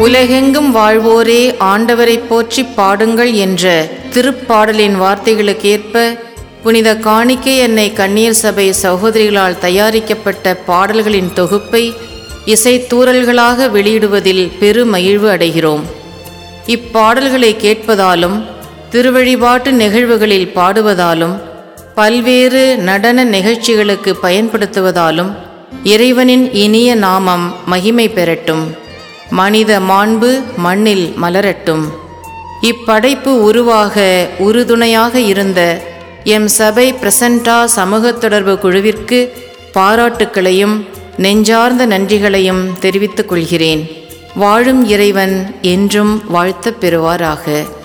உலகெங்கும் வாழ்வோரே ஆண்டவரைப் போற்றி பாடுங்கள் என்ற திருப்பாடலின் வார்த்தைகளுக்கேற்ப புனித காணிக்கை என்னை கண்ணீர் சபை சகோதரிகளால் தயாரிக்கப்பட்ட பாடல்களின் தொகுப்பை இசைத்தூறல்களாக வெளியிடுவதில் பெருமகிழ்வு அடைகிறோம் இப்பாடல்களை கேட்பதாலும் திருவழிபாட்டு நிகழ்வுகளில் பாடுவதாலும் பல்வேறு நடன நிகழ்ச்சிகளுக்கு பயன்படுத்துவதாலும் இறைவனின் இனிய நாமம் மகிமை பெறட்டும் மனித மாண்பு மண்ணில் மலரட்டும் இப்படைப்பு உருவாக உறுதுணையாக இருந்த எம் சபை பிரசண்டா சமூக தொடர்பு குழுவிற்கு பாராட்டுக்களையும் நெஞ்சார்ந்த நன்றிகளையும் தெரிவித்துக் கொள்கிறேன் வாழும் இறைவன் என்றும் வாழ்த்தப் பெறுவாராக